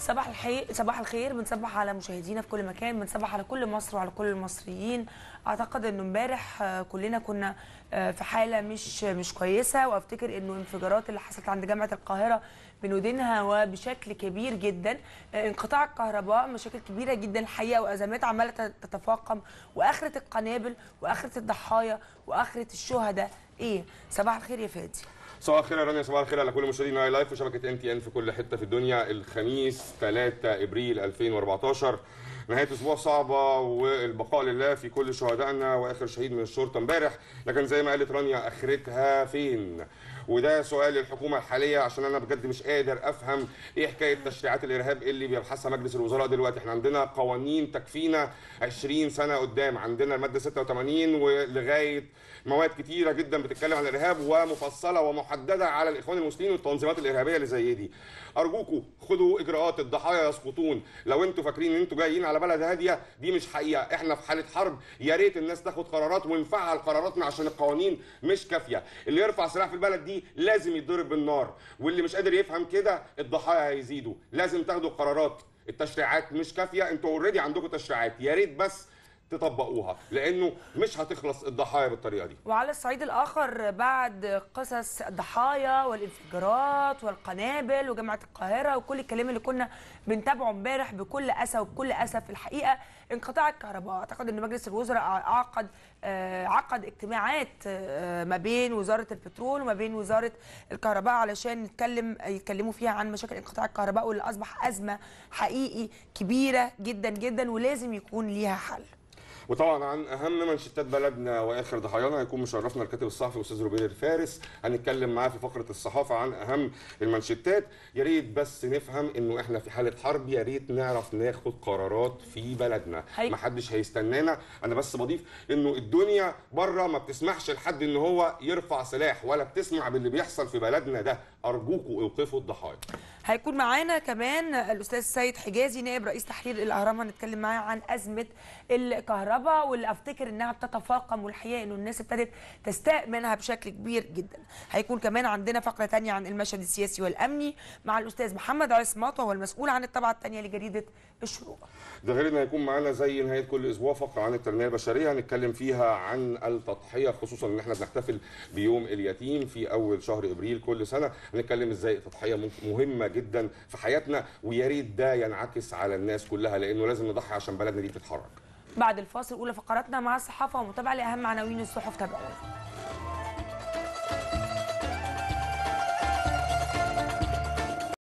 صباح الخير صباح الخير بنصبح على مشاهدينا في كل مكان بنصبح على كل مصر وعلى كل المصريين اعتقد انه امبارح آه، كلنا كنا آه، في حاله مش مش كويسه وافتكر انه الانفجارات اللي حصلت عند جامعه القاهره بندينها وبشكل كبير جدا آه، انقطاع الكهرباء مشاكل كبيره جدا الحقيقه وازمات عماله تتفاقم واخره القنابل واخره الضحايا واخره الشهداء ايه صباح الخير يا فادي صباح الخير يا رانيا صباح الخير على كل مشاهدينا هاي لايف وشبكه ان تي ان في كل حته في الدنيا الخميس 3 ابريل 2014 نهايه اسبوع صعبه والبقاء لله في كل شهدائنا واخر شهيد من الشرطه امبارح لكن زي ما قالت رانيا اخرتها فين وده سؤال للحكومه الحاليه عشان انا بجد مش قادر افهم ايه حكايه تشريعات الارهاب اللي بيبحثها مجلس الوزراء دلوقتي احنا عندنا قوانين تكفينا 20 سنه قدام عندنا الماده 86 ولغايه مواد كتيره جدا بتتكلم عن الارهاب ومفصله ومحدده على الاخوان المسلمين والتنظيمات الارهابيه اللي زي دي ارجوكم خدوا اجراءات الضحايا يسقطون لو انتوا فاكرين ان انتوا جايين على بلد هاديه دي مش حقيقه احنا في حاله حرب يا ريت الناس تاخد قرارات ونفعل قراراتنا عشان القوانين مش كافيه اللي يرفع سلاح في البلد دي لازم يتضرب بالنار واللي مش قادر يفهم كده الضحايا هيزيدوا لازم تاخدوا قرارات التشريعات مش كافيه انتوا اوريدي عندكم تشريعات يا ريت بس تطبقوها لانه مش هتخلص الضحايا بالطريقه دي وعلى الصعيد الاخر بعد قصص الضحايا والانفجارات والقنابل وجامعه القاهره وكل الكلام اللي كنا بنتابعه امبارح بكل اسى وبكل اسف الحقيقه انقطاع الكهرباء اعتقد ان مجلس الوزراء عقد آه، عقد اجتماعات آه، ما بين وزاره البترول وما بين وزاره الكهرباء علشان نتكلم يتكلموا فيها عن مشاكل انقطاع الكهرباء واللي اصبح ازمه حقيقي كبيره جدا جدا ولازم يكون ليها حل وطبعا عن اهم منشطات بلدنا واخر ضحايانا هيكون مشرفنا الكاتب الصحفي الاستاذ روبير الفارس هنتكلم معاه في فقره الصحافه عن اهم المنشطات يا ريت بس نفهم انه احنا في حاله حرب يا ريت نعرف ناخد قرارات في بلدنا هي- محدش هيستنانا انا بس بضيف انه الدنيا بره ما بتسمحش لحد ان هو يرفع سلاح ولا بتسمع باللي بيحصل في بلدنا ده ارجوكوا اوقفوا الضحايا هيكون معانا كمان الاستاذ سيد حجازي نائب رئيس تحرير الاهرام هنتكلم معاه عن ازمه الكهرباء واللي افتكر انها بتتفاقم والحقيقه انه الناس ابتدت تستاء منها بشكل كبير جدا هيكون كمان عندنا فقره تانية عن المشهد السياسي والامني مع الاستاذ محمد عصمت وهو المسؤول عن الطبعه الثانيه لجريده الشروق ده غير ان هيكون معانا زي نهايه كل اسبوع فقره عن التنميه البشريه هنتكلم فيها عن التضحيه خصوصا ان احنا بنحتفل بيوم اليتيم في اول شهر ابريل كل سنه هنتكلم ازاي التضحيه مم- مهمه جدا في حياتنا ويا ريت ده ينعكس على الناس كلها لانه لازم نضحي عشان بلدنا دي تتحرك بعد الفاصل اولى فقراتنا مع الصحافه ومتابعه لاهم عناوين الصحف تابعونا